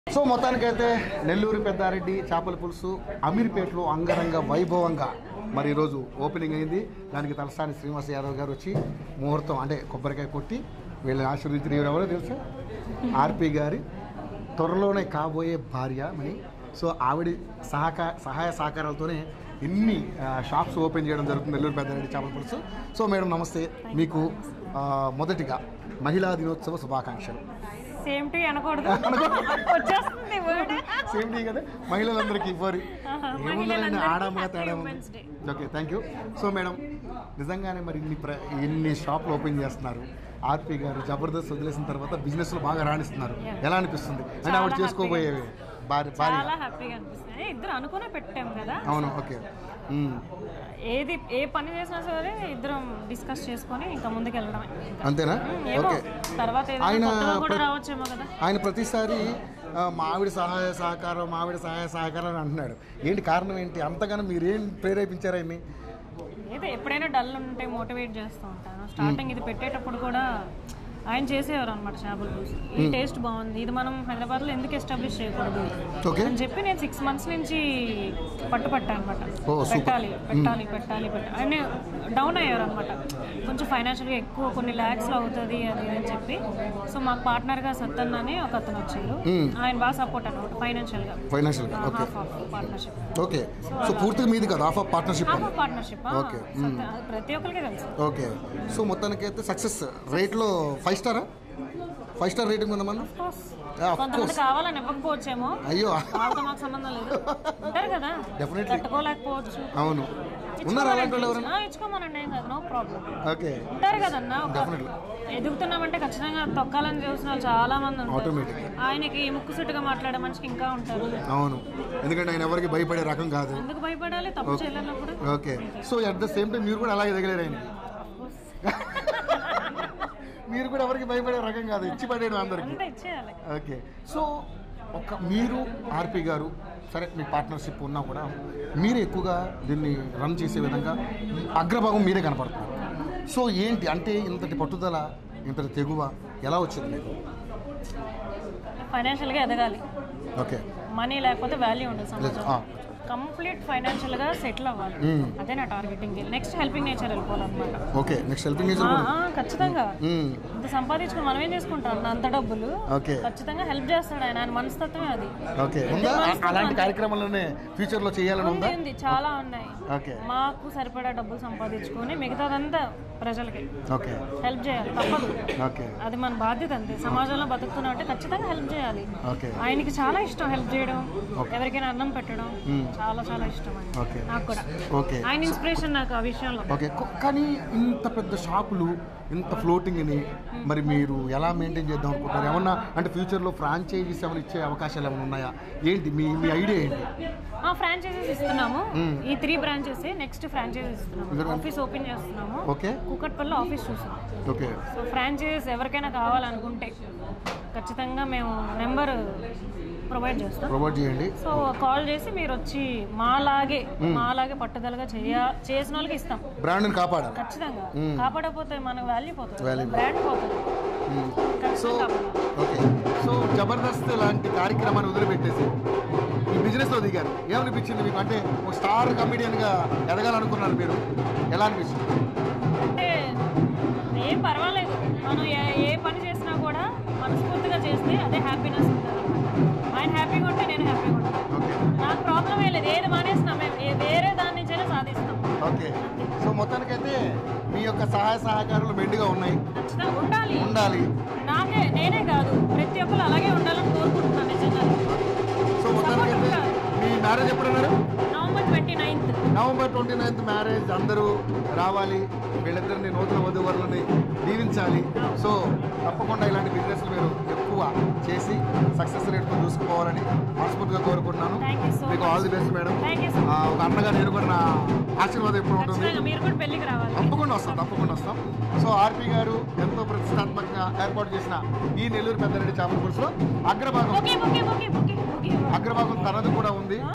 So మొత్తానికైతే నెల్లూరు పెద్దారెడ్డి చేపల పులుసు అమీర్పేటలో అంగరంగ వైభవంగా మరి ఈరోజు ఓపెనింగ్ అయింది దానికి తలసాని శ్రీనివాస్ యాదవ్ గారు వచ్చి ముహూర్తం అంటే కొబ్బరికాయ కొట్టి వీళ్ళని ఆశీర్వదించిన ఎవరో తెలుసా ఆర్పి గారి త్వరలోనే కాబోయే భార్య మని సో ఆవిడ సహకా సహాయ సహకారాలతోనే ఇన్ని ఆ, షాప్స్ ఓపెన్ చేయడం జరుగుతుంది నెల్లూరు పెద్దారెడ్డి చేపల పులుసు సో మేడం నమస్తే మీకు ఆ, మొదటిగా మహిళా దినోత్సవ శుభాకాంక్షలు సేమ్ టు అనకూడదు వచ్చేస్తుంది వర్డ్ సేమ్ డే కదా మహిళలందరికీ ఇవ్వరు ఆహా, ఏముందండి మహిళలందరికీ ఆడామగా happy తేడా Women's Day. Okay thank you so madam నిజంగానే మరి ఇన్ని ప్ర ఇన్ని షాపులు ఓపెన్ చేస్తున్నారు ఆర్పి గారు జబర్దస్త్ వదిలేసిన తర్వాత బిజినెస్లో బాగా రాణిస్తున్నారు Yeah. ఎలా అనిపిస్తుంది అంటే ఆవిడ చాలా చేసుకోబోయే భార్య భార్య చాలా హ్యాపీగా అనిపిస్తుంది ఇద్దరు అనుకునే పెట్టాం కదా అవును ఓకే మ్మ్. ఏది ఏ పని చేసినా సరే ఇద్దరం డిస్కస్ చేసుకొని ఇంకా ముందుకు వెళ్ళడమే అంతేనా ఏమో ఓకే తర్వాత ఏదైనా ఆయన కొత్తగా కూడా ప్ర- రావచ్చేమో కదా ఆయన ప్రతిసారి ఆ, మావిడ సహాయ సహకారం మావిడ సహాయ సహకారం అని అంటున్నాడు ఏంటి కారణం ఏంటి అంతగానో మీరేం ప్రేరేపించారు ఆయన్ని ఏదో ఎప్పుడైనా డల్ ఉంటే మోటివేట్ చేస్తూ ఉంటాను స్టార్టింగ్ ఇది పెట్టేటప్పుడు కూడా ఆయన చేసేవారు అనమాట చేపల పులుసు ఈ టేస్ట్ బాగుంది ఇది మనం హైదరాబాద్లో ఎందుకు ఎస్టాబ్లిష్ చేయకూడదు ఓకే అని చెప్పి నేను సిక్స్ మంత్స్ నుంచి పట్టుపట్టా అనమాట ఓ, super. పెట్టాలి పెట్టాలి పెట్టాలి పెట్టాలి ఆయన డౌన్ అయ్యారు అనమాట కొంచెం ఫైనాన్షియల్గా ఎక్కువ కొన్ని ల్యాక్స్లో అవుతుంది అది ఇది అని చెప్పి సో మాకు పార్ట్నర్గా సత్తన్ అని ఒక అతను వచ్చారు Hmm. ఆయన బాగా సపోర్ట్ అనమాట ఫైనాన్షియల్గా ఫైనాన్షియల్గా okay half of partnership okay so పూర్తిగా మీది కదా of of partnership half of partnership Okay. ప్రతి ఒక్కరికి తెలుసు ఓకే సో మొత్తానికి అయితే సక్సెస్ రేట్లో ఫైవ్ స్టారా ఫైవ్ స్టార్ రేటింగ్ ఉందా మనం Yeah, of కొంతమంది course. కావాలని ఇవ్వకపోవచ్చేమో అయ్యో వాళ్ళతో మాకు సంబంధం లేదు ఉంటారు కదా Definitely. కట్టుకోలేకపోవచ్చు అవును ఉన్నారు అలాంటి వాళ్ళు ఎవరైనా ఆ, ఇచ్చుకోమనండి ఏం కాదు నో ప్రాబ్లం ఓకే ఉంటారు కదన్నా ఒక Definitely. ఎదుగుతున్నామంటే ఖచ్చితంగా తొక్కాలని చూసిన వాళ్ళు చాలా మంది ఉంటారు Automatic. ఆయనకి ముక్కు సుట్టుగా మాట్లాడే మనిషికి ఇంకా ఉంటారు అవును ఎందుకంటే ఆయన ఎవరికి భయపడే రకం కాదు ఎందుకు భయపడాలి తప్పు చేయలేనప్పుడు okay so at the same time మీరు కూడా అలాగే తగిలేరు ఆయన మీరు కూడా ఎవరికి భయపడే రకం కాదు ఇచ్చి పడేయడం అందరికి అంతా ఇచ్చేయాలి ఓకే సో ఒక మీరు ఆర్పి గారు సరే మీ పార్ట్నర్షిప్ ఉన్నా కూడా మీరే ఎక్కువగా దీన్ని రన్ చేసే విధంగా అగ్రభాగం మీరే కనపడుతున్నారు సో ఏంటి అంటే ఇంతటి పట్టుదల ఇంతటి తెగువ ఎలా వచ్చింది మీకు ఫైనాన్షియల్గా ఎదగాలి ఓకే మనీ లేకపోతే వాల్యూ ఉండదు ఆ. సమాజంలో కంప్లీట్ ఫైనాన్షియల్ గా సెటిల్ అవ్వాలి మ్మ్. అదే నా టార్గెటింగ్ నెక్స్ట్ హెల్పింగ్ నేచర్ వెళ్ళిపోవాలన్నమాట ఓకే నెక్స్ట్ హెల్పింగ్ ఆ, ఆ, ఖచ్చితంగా మ్మ్. ఇంత సంపాదించుకుని మనం ఏం చేసుకుంటాం అన్న అంత డబ్బులు ఓకే ఖచ్చితంగా హెల్ప్ చేస్తాడు ఆయన ఆయన మనస్తత్వమే అది ఓకే ఉందా అలాంటి కార్యక్రమాలనే ఫ్యూచర్లో చేయాలని ఉంది ఉందా ఉంది చాలా ఉన్నాయి ఓకే మాకు సరిపడా డబ్బులు సంపాదించుకొని మిగతాదంతా ప్రజలకి ఓకే హెల్ప్ చేయాలి తప్పదు ఓకే అది మన బాధ్యత అంతే సమాజంలో బతుకుతున్నాం అంటే ఖచ్చితంగా హెల్ప్ చేయాలి ఓకే ఆయనకి చాలా ఇష్టం హెల్ప్ చేయడం Okay. ఎవరికైనా అన్నం పెట్టడం మ్మ్. చాలా చాలా ఇష్టం ఆయన ఓకే నాకు కూడా ఓకే ఆయన ఇన్స్పిరేషన్ నాకు ఆ విషయంలో ఓకే కొ- కానీ ఇంత పెద్ద షాపులు ఇంత ఫ్లోటింగ్ని మరి మీరు ఎలా మెయింటైన్ చేద్దాం అనుకుంటున్నారు ఏమన్నా అంటే ఫ్యూచర్లో ఫ్రాంచైజీస్ ఏమైనా ఇచ్చే అవకాశాలు ఏమైనా ఉన్నాయా ఏంటి మీ మీ ఐడియా ఏంటి ఆ ఫ్రాంచైజెస్ ఇస్తున్నాము మ్మ్. ఈ త్రీ బ్రాంచెస్ నెక్స్ట్ ఫ్రాంచైజెస్ ఇస్తున్నాము ఇక్కడ- ఆఫీస్ ఓపెన్ చేస్తున్నాము ఓకే కుక్కట్పల్లిలో ఆఫీస్ చూసాం ఓకే సో ఫ్రాంచైజెస్ ఎవరికైనా కావాలనుకుంటే ఖచ్చితంగా మేము నెంబర్ ప్రొవైడ్ చేస్తాం ప్రొవైడ్ చేయండి సో కాల్ చేసి మీరు వచ్చి మాలాగే మాలాగే పట్టుదలగా చేయ చేసిన వాళ్ళకి ఇస్తాం బ్రాండ్ని కాపాడాలి ఖచ్చితంగా మ్మ్. కాపాడకపోతే మనకు వాల్యూ పోతుంది Value బ్రాండ్ పోతుంది మ్మ్. సో ఖచ్చితంగా కాపాడాలి. ఓకే సో జబర్దస్త్ లాంటి కార్యక్రమాన్ని వదిలిపెట్టేసి ఈ బిజినెస్లో దిగారు ఏమనిపించింది మీకు అంటే ఒక స్టార్ కమిడియన్గా ఎదగాలనుకున్నారు మీరు ఎలా అనిపించింది అంటే ఏం పర్వాలేదు మనం ఏ ఏ పని చేసినా కూడా మనస్ఫూర్తిగా చేస్తే అదే హ్యాపీనెస్ ఉంటుంది ఆయన హ్యాపీగా ఉంటే నేను హ్యాపీగా ఉంటాను ఓకే నాకు ప్రాబ్లం ఏం లేదు ఏది మానేసినా మేము ఏ- వేరే దాని నుంచైనా సాధిస్తాం ఓకే సో మొత్తానికైతే మీ యొక్క సహాయ సహకారాలు మెండుగా ఉన్నాయి ఖచ్చితంగా ఉండాలి ఉండాలి నాకే నేనే కాదు ప్రతి ఒక్కరు అలాగే ఉండాలని కోరుకుంటున్నాను నిజంగా సో మొత్తానికైతే మీ మ్యారేజ్ ఎప్పుడన్నారు November twenty ninth November twenty ninth marriage అందరూ రావాలి వీళ్ళిద్దరిని నూతన వధువరులని దీవించాలి సో తప్పకుండా ఇలాంటి బిజినెస్లు మీరు ఎక్కువ చేసి సక్సెస్ రేట్తో చూసుకోవాలని మనస్ఫూర్తిగా కోరుకుంటున్నాను థ్యాంక్ యూ సో మీకు all the best madam thank you so ఆ, ఒక అన్నగా నేను కూడా నా ఆశీర్వాదం ఎప్పుడు ఉంటుంది ఖచ్చితంగా మీరు కూడా పెళ్ళికి రావాలి తప్పకుండా వస్తాం తప్పకుండా వస్తాం సో ఆర్పి గారు ఎంతో ప్రతిష్టాత్మకంగా ఏర్పాటు చేసిన ఈ నెల్లూరు పెద్దరెడ్డి చేపల పులుసులో అగ్రభాగం okay okay okay okay okay అగ్రభాగం తనది కూడా ఉంది